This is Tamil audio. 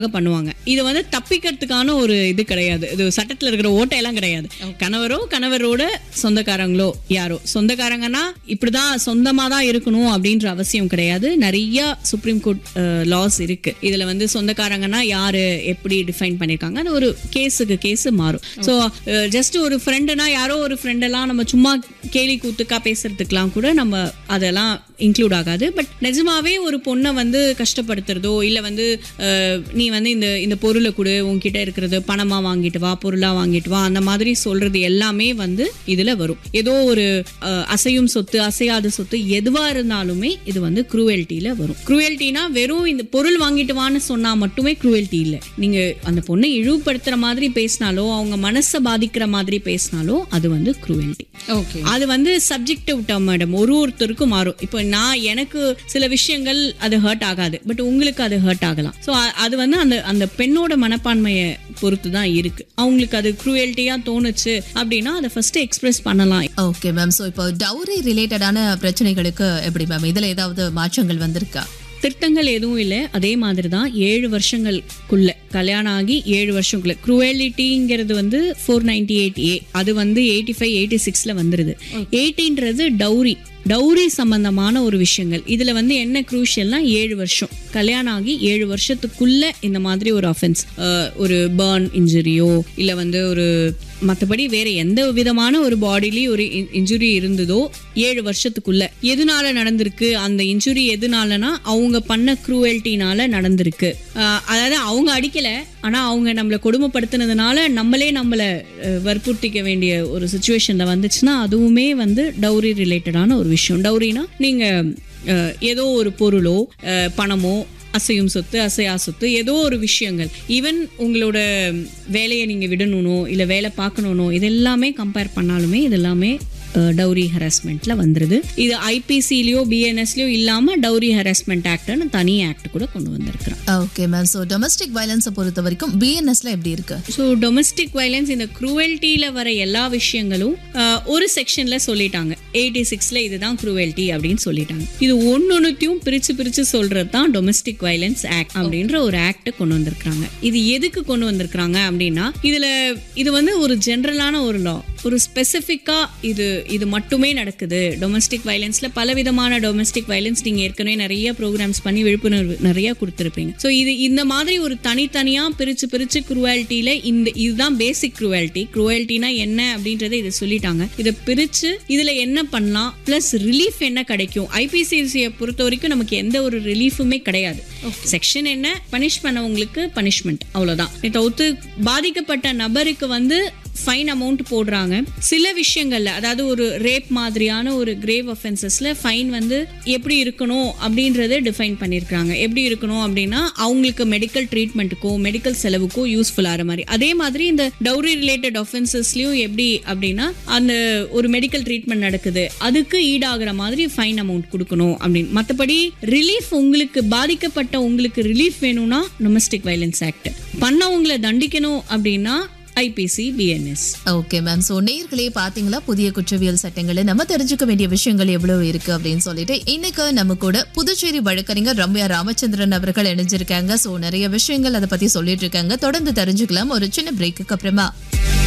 பண்ணுவாங்க இது வந்து தப்பிக்கிறதுக்கான ஒரு இது கிடையாது இது சட்டத்துல இருக்கிற ஓட்டையெல்லாம் கிடையாது கணவரோ கணவரோட சொந்தக்காரங்களோ யாரோ சொந்தக்காரங்கன்னா இப்படிதான் சொந்தமா தான் இருக்கணும் அப்படின்ற அவசியம் கிடையாது நிறைய சுப்ரீம் கோர்ட் லாஸ் இருக்கு இதுல வந்து சொந்தக்காரங்கன்னா யாரு எப்படி டிஃபைன் பண்ணிருக்காங்க அது ஒரு கேஸுக்கு கேஸ் மாறும் ஸோ ஜஸ்ட் ஒரு ஃப்ரெண்டுனா யாரோ ஒரு ஃப்ரெண்டெல்லாம் நம்ம சும்மா கேலி கூத்துக்கா பேசுறதுக்கெல்லாம் கூட நம்ம அதெல்லாம் இன்க்ளூட் ஆகாது பட் நிஜமாவே ஒரு பொண்ணை வந்து கஷ்டப்படுத்துறதோ இல்ல வந்து அஹ், நீ வந்து இந்த இந்த பொருளை கொடு உன்கிட்ட இருக்கிறது பணமா வாங்கிட்டு வா பொருளா வாங்கிட்டு வா அந்த மாதிரி சொல்றது எல்லாமே வந்து இதுல வரும் ஏதோ ஒரு அஹ், அசையும் சொத்து அசையாத சொத்து எதுவா இருந்தாலுமே இது வந்து குரூவல்ட்டியில வரும் குரூவல்ட்டினா வெறும் இந்த பொருள் வாங்கிட்டு வான்னு சொன்னா மட்டுமே குரூவல்ட்டி இல்ல நீங்க அந்த பொண்ணை இழிவுபடுத்துற மாதிரி பேசினாலோ அவங்க மனசை பாதிக்கிற மாதிரி பேசினாலோ அது வந்து குரூவல்ட்டி ஓகே அது வந்து சப்ஜெக்டிவ் டேர்ம் மேடம் ஒரு ஒருத்தருக்கும் மாறும் இப்போ நான் எனக்கு சில விஷயங்கள் அது ஹர்ட் ஆகாது பட் உங்களுக்கு அது ஹர்ட் ஆகலாம் ஸோ அது வந்து அந்த அந்த பெண்ணோட மனப்பான்மையை பொறுத்து தான் இருக்கு அவங்களுக்கு அது குரூயல்ட்டியா தோணுச்சு அப்படின்னா அதை ஃபர்ஸ்ட் எக்ஸ்பிரஸ் பண்ணலாம் ஓகே மேம் ஸோ இப்போ டவுரி ரிலேட்டடான பிரச்சனைகளுக்கு எப்படி மேம் இதுல ஏதாவது மாற்றங்கள் வந்திருக்கா திருத்தங்கள் எதுவும் இல்லை அதே மாதிரி தான் ஏழு வருஷங்களுக்குள்ள கல்யாணம் ஆகி ஏழு வருஷங்களுக்குள்ள குரூவலிட்டிங்கிறது வந்து ஃபோர் நைன்டி எயிட் ஏ அது வந்து எயிட்டி ஃபைவ் எயிட்டி சிக்ஸில் வந்துருது எயிட்டின்றது டவுரி டவுரி சம்பந்தமான ஒரு விஷயங்கள் இதுல வந்து என்ன குரூஷியல்னா ஏழு வருஷம் கல்யாணம் ஆகி ஏழு வருஷத்துக்குள்ள இந்த மாதிரி ஒரு அஃபென்ஸ் ஒரு பர்ன் இன்ஜுரியோ இல்ல வந்து ஒரு மற்றபடி வேற எந்த விதமான ஒரு பாடிலையும் ஒரு இன்ஜுரி இருந்ததோ ஏழு வருஷத்துக்குள்ள எதனால நடந்திருக்கு அந்த இன்ஜுரி எதனாலனா அவங்க பண்ண குரூவல்ட்டினால நடந்திருக்கு அஹ், அதாவது அவங்க அடிக்கல ஆனா அவங்க நம்மளை கொடுமைப்படுத்தினதுனால நம்மளே நம்மளை அஹ், வற்புறுத்திக்க வேண்டிய ஒரு சுச்சுவேஷன்ல வந்துச்சுன்னா அதுவுமே வந்து டவுரி ரிலேட்டடான ஒரு விஷயம் டவுரினா நீங்க அஹ், ஏதோ ஒரு பொருளோ அஹ், பணமோ அசையும் சொத்து அசையா சொத்து ஏதோ ஒரு விஷயங்கள் ஈவன் உங்களோட வேலையை நீங்க விடணுனோ இல்ல வேலை பார்க்கணுனோ இது எல்லாமே கம்பேர் பண்ணாலுமே இது எல்லாமே டவுரி ஹராஸ்மெண்ட்ல வந்துருது இது ஐபிசிலயோ பிஎன்எஸ்லயோ இல்லாம டவுரி ஹராஸ்மெண்ட் ஆக்ட்னு தனி ஆக்ட் கூட கொண்டு வந்திருக்கிறோம் ஓகே மேம் ஸோ டொமஸ்டிக் வயலன்ஸை பொறுத்த வரைக்கும் பிஎன்எஸ்ல எப்படி இருக்கு ஸோ டொமஸ்டிக் வயலன்ஸ் இந்த குரூவல்ட்டியில் வர எல்லா விஷயங்களும் ஆஹ், ஒரு செக்ஷன்ல சொல்லிட்டாங்க எயிட்டி சிக்ஸ்ல இதுதான் குரூவல்ட்டி அப்படின்னு சொல்லிட்டாங்க இது ஒன்னொன்னுத்தையும் பிரிச்சு பிரிச்சு சொல்றது தான் டொமஸ்டிக் வயலன்ஸ் ஆக்ட் அப்படின்ற ஒரு ஆக்ட் கொண்டு வந்திருக்காங்க இது எதுக்கு கொண்டு வந்திருக்காங்க அப்படின்னா இதுல இது வந்து ஒரு ஜென்ரலான ஒரு லா ஒரு ஸ்பெசிஃபிக்கா இது இது மட்டுமே நடக்குது டொமஸ்டிக் வயலன்ஸ்ல பல விதமான டொமஸ்டிக் வயலன்ஸ் நீங்க ஏற்கனவே நிறைய ப்ரோக்ராம்ஸ் பண்ணி விழிப்புணர்வு நிறைய கொடுத்துருப்பீங்க ஸோ இது இந்த மாதிரி ஒரு தனித்தனியா பிரிச்சு பிரிச்சு குரூவாலிட்டியில இந்த இதுதான் பேசிக் குரூவாலிட்டி குரூவாலிட்டினா என்ன அப்படின்றத இதை சொல்லிட்டாங்க இதை பிரிச்சு இதுல என்ன பண்ணலாம் பிளஸ் ரிலீஃப் என்ன கிடைக்கும் ஐபிசிசியை பொறுத்த வரைக்கும் நமக்கு எந்த ஒரு ரிலீஃபுமே கிடையாது செக்ஷன் என்ன பனிஷ் பண்ணவங்களுக்கு பனிஷ்மெண்ட் அவ்வளவுதான் இதை தவிர்த்து பாதிக்கப்பட்ட நபருக்கு வந்து ஃபைன் அமௌண்ட் போடுறாங்க சில விஷயங்கள்ல அதாவது ஒரு ரேப் மாதிரியான ஒரு கிரேவ் அஃபென்சஸ்ல ஃபைன் வந்து எப்படி இருக்கணும் அப்படின்றத டிஃபைன் பண்ணியிருக்காங்க எப்படி இருக்கணும் அப்படின்னா அவங்களுக்கு மெடிக்கல் ட்ரீட்மெண்ட்டுக்கோ மெடிக்கல் செலவுக்கோ யூஸ்ஃபுல் ஆகிற மாதிரி அதே மாதிரி இந்த டவுரி ரிலேட்டட் அஃபென்சஸ்லயும் எப்படி அப்படின்னா அந்த ஒரு மெடிக்கல் ட்ரீட்மெண்ட் நடக்குது அதுக்கு ஈடாகிற மாதிரி ஃபைன் அமௌண்ட் கொடுக்கணும் அப்படின்னு மற்றபடி ரிலீஃப் உங்களுக்கு பாதிக்கப்பட்ட உங்களுக்கு ரிலீஃப் வேணும்னா டொமஸ்டிக் வயலன்ஸ் ஆக்ட் பண்ணவங்களை தண்டிக்கணும் அப்படின்னா IPC BNS okay ma'am so நேர்களே பார்த்தீங்களா புதிய குற்றவியல் சட்டங்களை நம்ம தெரிஞ்சுக்க வேண்டிய விஷயங்கள் எவ்வளவு இருக்கு அப்படின்னு சொல்லிட்டு இன்னைக்கு நம்ம கூட புதுச்சேரி வழக்கறிஞர் ரம்யா ராமச்சந்திரன் அவர்கள் இணைஞ்சிருக்காங்க ஸோ நிறைய விஷயங்கள் அதை பத்தி சொல்லிட்டு இருக்காங்க தொடர்ந்து தெரிஞ்சுக்கலாம் ஒரு சின்ன பிரேக்குக்கு அப்புறமா